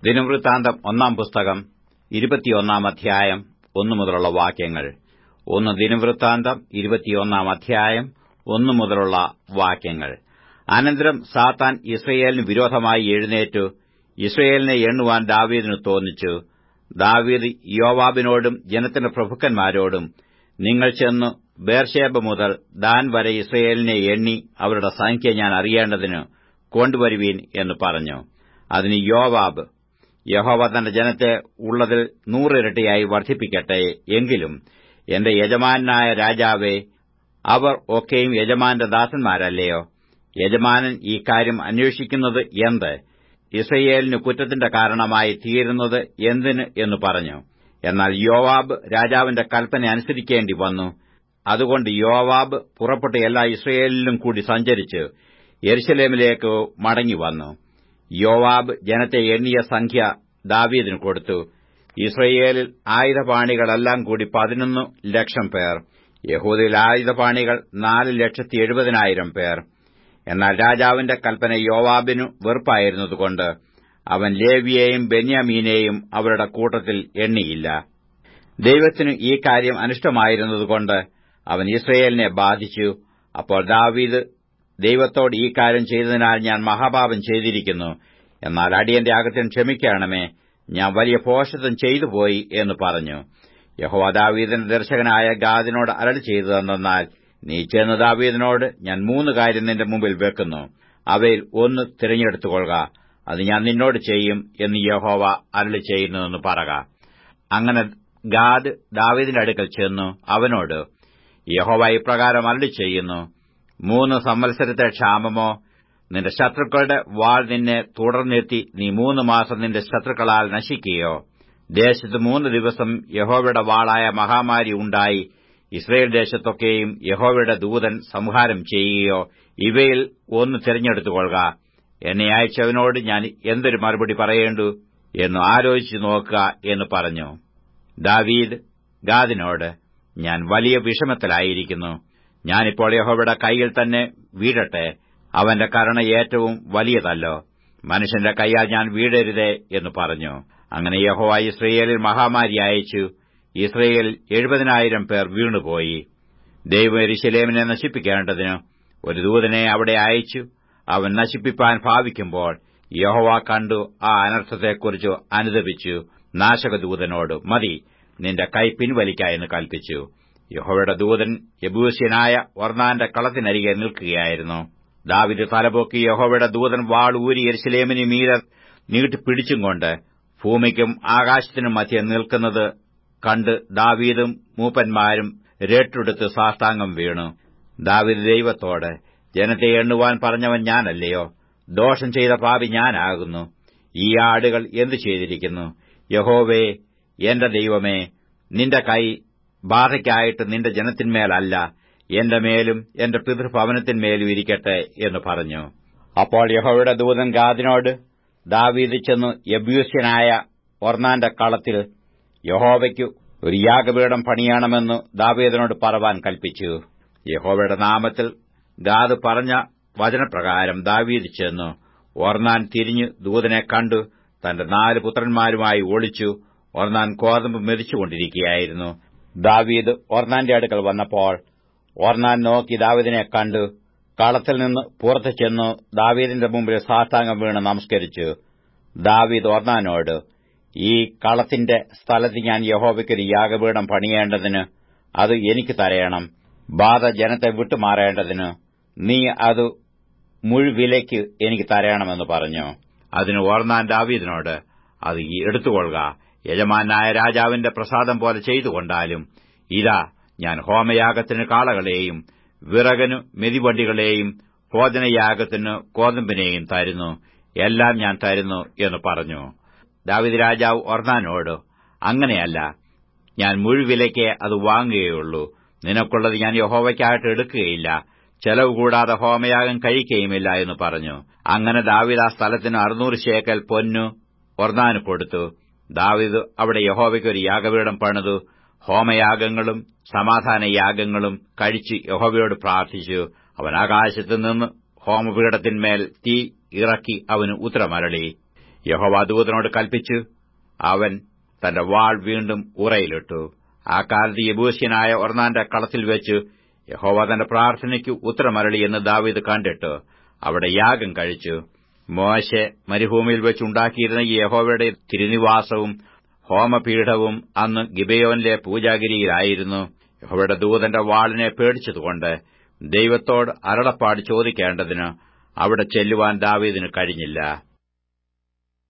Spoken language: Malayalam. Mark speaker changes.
Speaker 1: ദിനവൃത്താന്തം ഒന്നാം പുസ്തകം ഇരുപത്തിയൊന്നാം അധ്യായം ഒന്നു മുതലുള്ള വാക്യങ്ങൾ ഒന്ന് ദിനവൃത്താന്തം ഇരുപത്തിയൊന്നാം അധ്യായം ഒന്നു മുതലുള്ള വാക്യങ്ങൾ അനന്തരം സാത്താൻ ഇസ്രയേലിന് വിരോധമായി എഴുന്നേറ്റു ഇസ്രയേലിനെ എണ്ണുവാൻ ദാവീദിന് തോന്നിച്ചു ദാവീദ് യോവാബിനോടും ജനത്തിന്റെ പ്രഭുക്കന്മാരോടും നിങ്ങൾ ചെന്നു ബേർഷേബ മുതൽ ദാൻ വരെ ഇസ്രയേലിനെ എണ്ണി അവരുടെ സംഖ്യ ഞാൻ അറിയേണ്ടതിന് കൊണ്ടുവരുവീൻ എന്ന് പറഞ്ഞു അതിന് യോവാബ് യഹോവ തന്റെ ജനത്തെ ഉള്ളതിൽ നൂറിരട്ടിയായി വർദ്ധിപ്പിക്കട്ടെ എങ്കിലും എന്റെ യജമാനായ രാജാവേ അവർ ഒക്കെയും യജമാന്റെ ദാസന്മാരല്ലയോ യജമാനൻ ഈ കാര്യം അന്വേഷിക്കുന്നത് എന്ത് ഇസ്രയേലിന് കുറ്റത്തിന്റെ കാരണമായി തീരുന്നത് എന്തിന് എന്ന് പറഞ്ഞു എന്നാൽ യോവാബ് രാജാവിന്റെ കൽപ്പന അനുസരിക്കേണ്ടി വന്നു അതുകൊണ്ട് യോവാബ് പുറപ്പെട്ട് എല്ലാ ഇസ്രയേലിലും കൂടി സഞ്ചരിച്ച് യെരുശലേമിലേക്ക് മടങ്ങിവന്നു യോവാബ് ജനത്തെ എണ്ണിയ സംഖ്യ ദാവീദിന് കൊടുത്തു ഇസ്രയേലിൽ ആയുധപാണികളെല്ലാം കൂടി പതിനൊന്ന് ലക്ഷം പേർ യഹൂദയിൽ ആയുധപാണികൾ നാല് ലക്ഷത്തി എഴുപതിനായിരം പേർ എന്നാൽ രാജാവിന്റെ കൽപ്പന യോവാബിനു വെറുപ്പായിരുന്നതുകൊണ്ട് അവൻ ലേവിയെയും ബെന്യാമീനെയും അവരുടെ കൂട്ടത്തിൽ എണ്ണിയില്ല ദൈവത്തിനു ഈ കാര്യം അനിഷ്ടമായിരുന്നതുകൊണ്ട് അവൻ ഇസ്രയേലിനെ ബാധിച്ചു അപ്പോൾ ദാവീദ് ദൈവത്തോട് ഈ കാര്യം ചെയ്തതിനാൽ ഞാൻ മഹാപാപം ചെയ്തിരിക്കുന്നു എന്നാൽ അടിയന്റെ അകത്തിന് ക്ഷമിക്കണമേ ഞാൻ വലിയ പോഷത്വം ചെയ്തുപോയി എന്ന് പറഞ്ഞു യഹോവ ദാവീദിന്റെ ദർശകനായ ഗാദിനോട് അരളി ചെയ്തതെന്നാൽ നീ ചെന്ന് ദാവീദിനോട് ഞാൻ മൂന്ന് കാര്യം നിന്റെ മുമ്പിൽ വെക്കുന്നു അവയിൽ ഒന്ന് തിരഞ്ഞെടുത്തുകൊള്ളുക അത് ഞാൻ നിന്നോട് ചെയ്യും എന്ന് യഹോവ അരളി ചെയ്യുന്നുവെന്ന് പറക അങ്ങനെ ഗാദ് ദാവീദിന്റെ അടുക്കൽ ചെന്നു അവനോട് യഹോവ ഇപ്രകാരം അരളി ചെയ്യുന്നു മൂന്ന് സംവത്സരത്തെ ക്ഷാമമോ നിന്റെ ശത്രുക്കളുടെ വാൾ നിന്നെ തുടർന്നെത്തി നീ മൂന്ന് മാസം നിന്റെ ശത്രുക്കളാൽ നശിക്കുകയോ ദേശത്ത് മൂന്ന് ദിവസം യഹോവയുടെ വാളായ മഹാമാരി ഉണ്ടായി ഇസ്രയേൽ ദേശത്തൊക്കെയും യഹോവയുടെ ദൂതൻ സംഹാരം ചെയ്യുകയോ ഇവയിൽ ഒന്ന് തിരഞ്ഞെടുത്തുകൊള്ളുക എന്നെ അയച്ചവനോട് ഞാൻ എന്തൊരു മറുപടി പറയേണ്ടു എന്ന് ആലോചിച്ചു നോക്കുക എന്ന് പറഞ്ഞു ദാവീദ് ഗാദിനോട് ഞാൻ വലിയ വിഷമത്തിലായിരിക്കുന്നു ഞാനിപ്പോൾ യഹോവയുടെ കൈയിൽ തന്നെ വീഴട്ടെ അവന്റെ കരുണ ഏറ്റവും വലിയതല്ലോ മനുഷ്യന്റെ കൈയാൽ ഞാൻ വീഴരുതേ എന്ന് പറഞ്ഞു അങ്ങനെ യഹോവ ഇസ്രയേലിൽ മഹാമാരി അയച്ചു ഇസ്രയേലിൽ എഴുപതിനായിരം പേർ വീണുപോയി ദൈവം എരിശിലേമിനെ നശിപ്പിക്കേണ്ടതിന് ഒരു ദൂതനെ അവിടെ അയച്ചു അവൻ നശിപ്പിപ്പാൻ ഭാവിക്കുമ്പോൾ യഹോവ കണ്ടു ആ അനർത്ഥത്തെക്കുറിച്ച് അനുദപിച്ചു നാശകദൂതനോട് മതി നിന്റെ കൈ പിൻവലിക്ക എന്ന് കൽപ്പിച്ചു യഹോവയുടെ ദൂതൻ യബൂസ്യനായ ഒർണാന്റെ കളത്തിനരികെ നിൽക്കുകയായിരുന്നു ദാവിദ് തലപൊക്കി യഹോവയുടെ ദൂതൻ വാൾ ഊരി എരിശിലേമിന് മീരെ നീട്ടിപ്പിടിച്ചും കൊണ്ട് ഭൂമിക്കും ആകാശത്തിനും മധ്യ നിൽക്കുന്നത് കണ്ട് ദാവീദും മൂപ്പന്മാരും രേട്ടെടുത്ത് സാഷ്ടാംഗം വീണു ദാവീദ് ദൈവത്തോട് ജനത്തെ എണ്ണുവാൻ പറഞ്ഞവൻ ഞാനല്ലയോ ദോഷം ചെയ്ത പാപി ഞാനാകുന്നു ഈ ആടുകൾ എന്തു ചെയ്തിരിക്കുന്നു യഹോവേ എന്റെ ദൈവമേ നിന്റെ കൈ ബാധയ്ക്കായിട്ട് നിന്റെ ജനത്തിന്മേലല്ല എന്റെ മേലും എന്റെ പിതൃഭവനത്തിന്മേലും ഇരിക്കട്ടെ എന്ന് പറഞ്ഞു അപ്പോൾ യഹോവയുടെ ദൂതൻ ഗാദിനോട് ദാവീദ് ചെന്നു യബ്യൂസ്യനായ ഒർണാന്റെ കളത്തിൽ യഹോവയ്ക്കു ഒരു യാഗപീഠം പണിയണമെന്ന് ദാവീദിനോട് പറവാൻ കൽപ്പിച്ചു യഹോവയുടെ നാമത്തിൽ ഗാദ് പറഞ്ഞ വചനപ്രകാരം ദാവീദ് ചെന്നു ഒർണാൻ തിരിഞ്ഞു ദൂതനെ കണ്ടു തന്റെ നാല് പുത്രന്മാരുമായി ഒളിച്ചു ഒർണാൻ കോതമ്പ് മെതിച്ചുകൊണ്ടിരിക്കുകയായിരുന്നു ദാവീദ് ഒർണാന്റെ അടുക്കൽ വന്നപ്പോൾ ഒർണാൻ നോക്കി ദാവീദിനെ കണ്ടു കളത്തിൽ നിന്ന് പുറത്തു ചെന്നു ദാവീദിന്റെ മുമ്പിൽ സാഷ്ടാംഗം വീണ് നമസ്കരിച്ചു ദാവീദ് ഒർണാനോട് ഈ കളത്തിന്റെ സ്ഥലത്ത് ഞാൻ യഹോവയ്ക്കൊരു യാഗപീഠം പണിയേണ്ടതിന് അത് എനിക്ക് തരയണം ബാധ ജനത്തെ വിട്ടുമാറേണ്ടതിന് നീ അത് മുഴുവിലയ്ക്ക് എനിക്ക് തരയണമെന്ന് പറഞ്ഞു അതിന് ഓർന്നാൻ ദാവീദിനോട് അത് എടുത്തുകൊള്ളുക യജമാനായ രാജാവിന്റെ പ്രസാദം പോലെ ചെയ്തുകൊണ്ടാലും ഇതാ ഞാൻ ഹോമയാഗത്തിന് കാളകളെയും വിറകനു മെതിവണ്ടികളെയും ഭോജനയാഗത്തിന് കോതമ്പിനെയും തരുന്നു എല്ലാം ഞാൻ തരുന്നു എന്ന് പറഞ്ഞു ദാവിദ് രാജാവ് ഒർണാനോട് അങ്ങനെയല്ല ഞാൻ മുഴുവിലയ്ക്ക് അത് വാങ്ങുകയുള്ളൂ നിനക്കുള്ളത് ഞാൻ യഹോവയ്ക്കായിട്ട് എടുക്കുകയില്ല ചെലവ് കൂടാതെ ഹോമയാഗം കഴിക്കുകയുമില്ല എന്ന് പറഞ്ഞു അങ്ങനെ ദാവിദ് ആ സ്ഥലത്തിന് അറുന്നൂറ് ശേക്കൽ പൊന്നു ഒർണാന് കൊടുത്തു ദാവിദ് അവിടെ യഹോവയ്ക്ക് ഒരു യാഗപീഠം പണിതു ഹോമയാഗങ്ങളും സമാധാനയാഗങ്ങളും കഴിച്ച് യഹോവയോട് പ്രാർത്ഥിച്ചു അവൻ ആകാശത്തു നിന്ന് ഹോമപീഠത്തിന്മേൽ തീ ഇറക്കി അവന് ഉത്തരമരളി യഹോവ ദൂതനോട് കൽപ്പിച്ചു അവൻ തന്റെ വാൾ വീണ്ടും ഉറയിലിട്ടു ആ കാലത്ത് യബൂസ്യനായ ഒർണാന്റെ കളത്തിൽ വെച്ച് യഹോവ തന്റെ പ്രാർത്ഥനയ്ക്ക് ഉത്തരമരളി എന്ന് ദാവീദ് കണ്ടിട്ട് അവിടെ യാഗം കഴിച്ചു മോശെ മരുഭൂമിയിൽ വെച്ചുണ്ടാക്കിയിരുന്ന ഈ യഹോവയുടെ തിരുനിവാസവും ഹോമപീഠവും അന്ന് ഗിബയോനിലെ പൂജാഗിരിയിലായിരുന്നു യഹോവയുടെ ദൂതന്റെ വാളിനെ പേടിച്ചതുകൊണ്ട് ദൈവത്തോട് അരളപ്പാട് ചോദിക്കേണ്ടതിന് അവിടെ ചെല്ലുവാൻ ദാവീദിന് കഴിഞ്ഞില്ല